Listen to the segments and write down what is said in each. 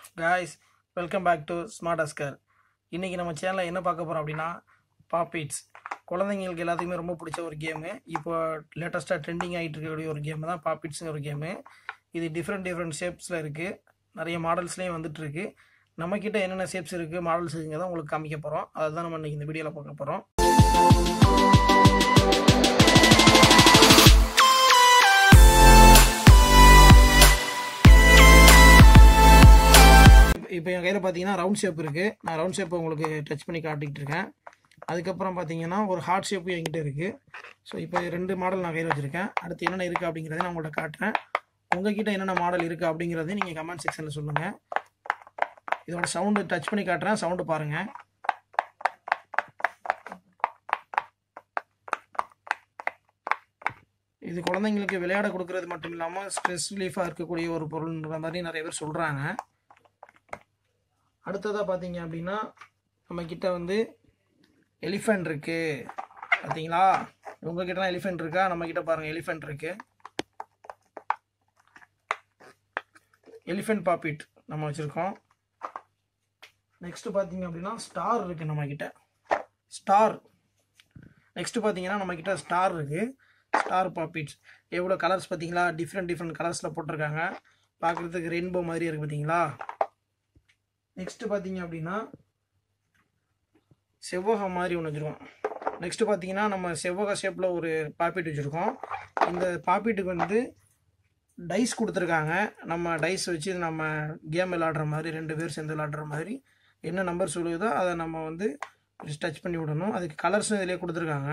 guys welcome back to smart Askar இன்றைக்கி நம்ம சேனலில் என்ன பார்க்க போகிறோம் அப்படின்னா பாப்பிட்ஸ் குழந்தைங்களுக்கு எல்லாத்துக்குமே ரொம்ப பிடிச்ச ஒரு கேமு இப்போ லேட்டஸ்ட்டாக ட்ரெண்டிங் ஆகிட்டு இருக்கக்கூடிய ஒரு கேம் தான் பாப்பிட்ஸுங்கிற ஒரு கேமு இது டிஃப்ரெண்ட் டிஃப்ரெண்ட் ஷேப்ஸில் இருக்குது நிறைய மாடல்ஸ்லேயும் வந்துட்டு இருக்கு நம்மக்கிட்ட என்னென்ன ஷேப்ஸ் இருக்குது மாடல்ஸ் இருக்குங்கிறத உங்களுக்கு காமிக்க போகிறோம் அதை தான் நம்ம இன்றைக்கி இந்த வீடியோவில் பார்க்க போகிறோம் இப்போ என் கையில் பார்த்தீங்கன்னா ரவுண்ட் ஷேப் இருக்குது நான் ரவுண்ட் ஷேப்பை உங்களுக்கு டச் பண்ணி காட்டிக்கிட்டு இருக்கேன் அதுக்கப்புறம் பார்த்தீங்கன்னா ஒரு ஹார்ட் ஷேப்பும் என்கிட்ட இருக்குது ஸோ இப்போ ரெண்டு மாடல் நான் கையில் வச்சுருக்கேன் அடுத்து என்னென்ன இருக்குது அப்படிங்கிறத நான் உங்கள்கிட்ட காட்டுறேன் உங்ககிட்ட என்னென்ன மாடல் இருக்குது அப்படிங்கிறதையும் நீங்கள் கமெண்ட் செக்ஷனில் சொல்லுங்கள் இதோட சவுண்டு டச் பண்ணி காட்டுறேன் சவுண்டு பாருங்கள் இது குழந்தைங்களுக்கு விளையாட கொடுக்கறது மட்டும் இல்லாமல் ஸ்ட்ரெஸ் ரிலீஃபாக இருக்கக்கூடிய ஒரு பொருள்ன்ற மாதிரி நிறைய பேர் சொல்கிறாங்க அடுத்ததாக பார்த்தீங்க அப்படின்னா நம்மக்கிட்ட வந்து எலிஃபெண்ட் இருக்குது பார்த்தீங்களா உங்ககிட்ட எலிஃபெண்ட் இருக்கா நம்மக்கிட்ட பாருங்கள் எலிஃபெண்ட் இருக்குது எலிஃபெண்ட் பாப்பிட் நம்ம வச்சுருக்கோம் நெக்ஸ்ட்டு பார்த்தீங்க அப்படின்னா ஸ்டார் இருக்குது நம்மக்கிட்ட ஸ்டார் நெக்ஸ்ட்டு பார்த்தீங்கன்னா நம்மக்கிட்ட ஸ்டார் இருக்குது ஸ்டார் பாப்பிட்ஸ் எவ்வளோ கலர்ஸ் பார்த்தீங்களா டிஃப்ரெண்ட் டிஃப்ரெண்ட் கலர்ஸில் போட்டிருக்காங்க பார்க்குறதுக்கு ரெயின்போ மாதிரி இருக்குது பார்த்தீங்களா நெக்ஸ்ட்டு பார்த்தீங்க அப்படின்னா செவ்வகம் மாதிரி ஒன்று வச்சுருக்கோம் நெக்ஸ்ட்டு பார்த்தீங்கன்னா நம்ம செவ்வக ஷேப்பில் ஒரு பாப்பிட் வச்சுருக்கோம் இந்த பாப்பிட்டுக்கு வந்து டைஸ் கொடுத்துருக்காங்க நம்ம டைஸ் வச்சு நம்ம கேம் விளாடுற மாதிரி ரெண்டு பேர் சேர்ந்து விளாடுற மாதிரி என்ன நம்பர் சொல்லுதோ அதை நம்ம வந்து டச் பண்ணி விடணும் அதுக்கு கலர்ஸும் இதிலே கொடுத்துருக்காங்க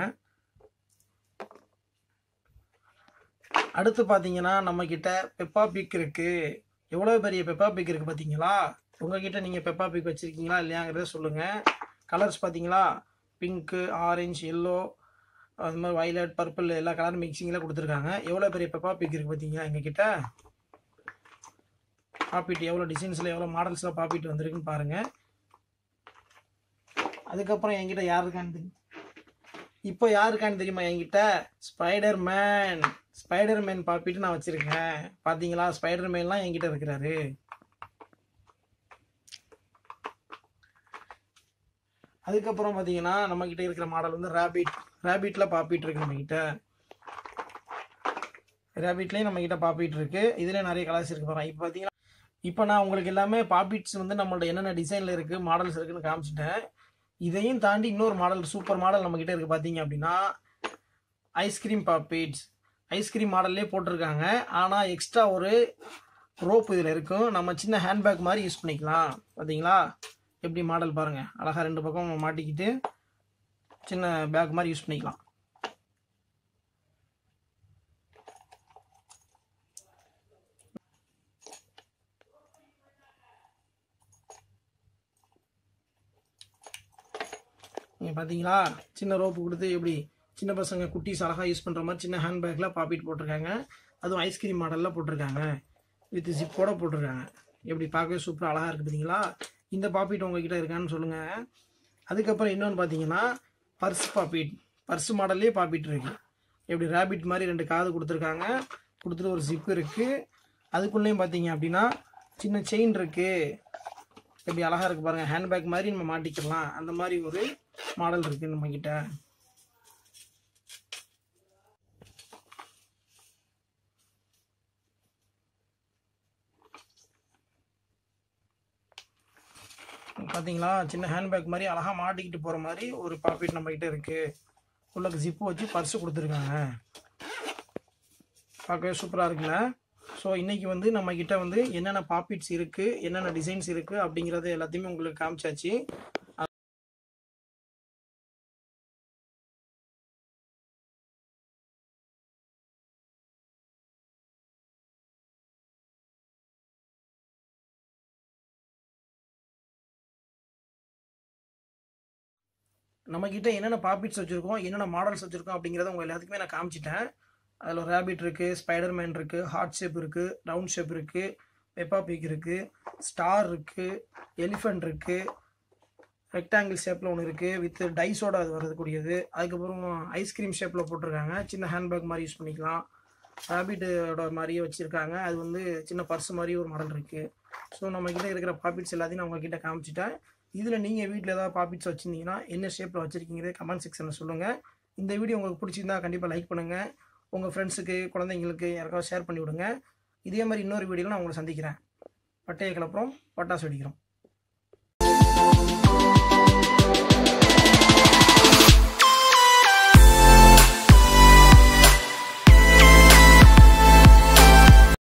அடுத்து பார்த்தீங்கன்னா நம்மக்கிட்ட பெப்பா பிக் இருக்குது எவ்வளோ பெரிய பெப்பா பிக் இருக்குது பார்த்தீங்களா உங்ககிட்ட நீங்கள் பெப்பா பிக் வச்சுருக்கீங்களா இல்லையாங்கிறத சொல்லுங்கள் கலர்ஸ் பார்த்தீங்களா பிங்க்கு ஆரஞ்சு எல்லோ அது மாதிரி வைலட் பர்பிள் எல்லா கலர் மிக்சிங்கில் கொடுத்துருக்காங்க எவ்வளோ பெரிய பெப்பா பிக் இருக்குது பார்த்தீங்களா எங்ககிட்ட பாப்பிட் எவ்வளோ டிசைன்ஸில் எவ்வளோ மாடல்ஸில் பாப்பிட் வந்திருக்குன்னு பாருங்கள் அதுக்கப்புறம் என்கிட்ட யார் இருக்கான்னு தெரியும் இப்போ யாருக்கான்னு தெரியுமா என்கிட்ட Spider Man Spider Man pop it நான் வச்சுருக்கேன் பார்த்தீங்களா ஸ்பைடர் மேன்லாம் என்கிட்ட இருக்கிறாரு அதுக்கப்புறம் பார்த்தீங்கன்னா நம்மக்கிட்ட இருக்கிற மாடல் வந்து ரேபிட் ரேபிட்டில் பாப்பிட் இருக்கு நம்மக்கிட்ட ரேபிட்லேயும் நம்மக்கிட்ட பாப்பிட் இருக்கு இதில் நிறைய கலர்ஸ் இருக்கு பாருங்க இப்போ பார்த்தீங்கன்னா இப்போ நான் உங்களுக்கு எல்லாமே பாப்பிட்ஸ் வந்து நம்மளோட என்னென்ன டிசைனில் இருக்குது மாடல்ஸ் இருக்குன்னு காமிச்சிட்டேன் இதையும் தாண்டி இன்னொரு மாடல் சூப்பர் மாடல் நம்மக்கிட்ட இருக்குது பார்த்தீங்க அப்படின்னா ஐஸ்கிரீம் பாப்பிட்ஸ் ஐஸ்கிரீம் மாடல்லே போட்டிருக்காங்க ஆனால் எக்ஸ்ட்ரா ஒரு ரோப் இதில் இருக்கும் நம்ம சின்ன ஹேண்ட்பேக் மாதிரி யூஸ் பண்ணிக்கலாம் பார்த்தீங்களா எப்படி மாடல் பாருங்கள் அழகாக ரெண்டு பக்கம் மாட்டிக்கிட்டு சின்ன பேக் மாதிரி யூஸ் பண்ணிக்கலாம் நீங்கள் பார்த்தீங்களா சின்ன ரோப்பு கொடுத்து எப்படி சின்ன பசங்க குட்டீஸ் அழகாக யூஸ் பண்ணுற மாதிரி சின்ன ஹேண்ட்பேக்கில் பாப்பிட் போட்டிருக்காங்க அதுவும் ஐஸ்கிரீம் மாடலில் போட்டிருக்காங்க வித் ஜிப்போட போட்டிருக்காங்க எப்படி பார்க்கவே சூப்பராக அழகாக இருக்குது பார்த்தீங்களா இந்த பாப்பிட் உங்ககிட்ட இருக்கான்னு சொல்லுங்கள் அதுக்கப்புறம் இன்னொன்று பார்த்தீங்கன்னா பர்ஸ் பாப்பிட் பர்ஸ் மாடல்லே பாப்பிட் இருக்கு எப்படி ரேபிட் மாதிரி ரெண்டு காது கொடுத்துருக்காங்க கொடுத்துட்டு ஒரு ஜிப்பு இருக்குது அதுக்குள்ளேயும் பார்த்தீங்க அப்படின்னா சின்ன செயின் இருக்குது எப்படி அழகாக இருக்குது பாருங்கள் ஹேண்ட்பேக் மாதிரி நம்ம மாட்டிக்கலாம் அந்த மாதிரி ஒரு மாடல் இருக்குது நம்மக்கிட்ட பார்த்தீங்களா சின்ன ஹேண்ட்பேக் மாதிரி அழகாக மாட்டிக்கிட்டு போகிற மாதிரி ஒரு பாக்கெட் நம்மக்கிட்ட இருக்குது உள்ளக்கு ஜிப்பு வச்சு பர்ஸு கொடுத்துருக்காங்க பார்க்கவே சூப்பராக இருக்குல்ல ஸோ இன்றைக்கி வந்து நம்மக்கிட்ட வந்து என்னென்ன பாப்பிட்ஸ் இருக்குது என்னென்ன டிசைன்ஸ் இருக்குது அப்படிங்கிறது எல்லாத்தையுமே உங்களுக்கு காமிச்சாச்சு நம்மக்கிட்ட என்னென்ன பாப்பிட்ஸ் வச்சுருக்கோம் என்னென்ன மாடல்ஸ் வச்சுருக்கோம் அப்படிங்கிறத உங்கள் எல்லாத்துக்குமே நான் காமிச்சிட்டேன் அதில் ரேபிட் இருக்குது ஸ்பைடர் மேன் இருக்குது ஹார்ட் ஷேப் இருக்குது ரவுண்ட் ஷேப் இருக்குது பெப்பா பிக் இருக்குது ஸ்டார் இருக்குது எலிஃபெண்ட் இருக்குது ரெக்டாங்கிள் ஷேப்பில் ஒன்று இருக்குது வித் டைஸோட அது வரக்கூடியது அதுக்கப்புறம் ஐஸ்கிரீம் ஷேப்பில் போட்டிருக்காங்க சின்ன ஹேண்ட்பேக் மாதிரி யூஸ் பண்ணிக்கலாம் ரேபிட்டோட மாதிரியே வச்சுருக்காங்க அது வந்து சின்ன பர்ஸ் மாதிரி ஒரு மாடல் இருக்குது ஸோ நம்மக்கிட்ட இருக்கிற பாப்பிட்ஸ் எல்லாத்தையும் நான் உங்ககிட்ட காமிச்சிட்டேன் இதில் நீங்கள் வீட்டில் ஏதாவது பாப்பிட்ஸ் வச்சுருந்தீங்கன்னா என்ன ஷேப்பில் வச்சுருக்கீங்கிறத கமெண்ட் செக்ஷனில் சொல்லுங்கள் இந்த வீடியோ உங்களுக்கு பிடிச்சிருந்தா கண்டிப்பாக லைக் பண்ணுங்கள் உங்கள் ஃப்ரெண்ட்ஸுக்கு குழந்தைங்களுக்கு யாருக்காவது ஷேர் பண்ணி விடுங்க இதே மாதிரி இன்னொரு வீடியோவில் நான் உங்களை சந்திக்கிறேன் பட்டையை கிளப்புறோம் பட்டாசு வெடிக்கிறோம்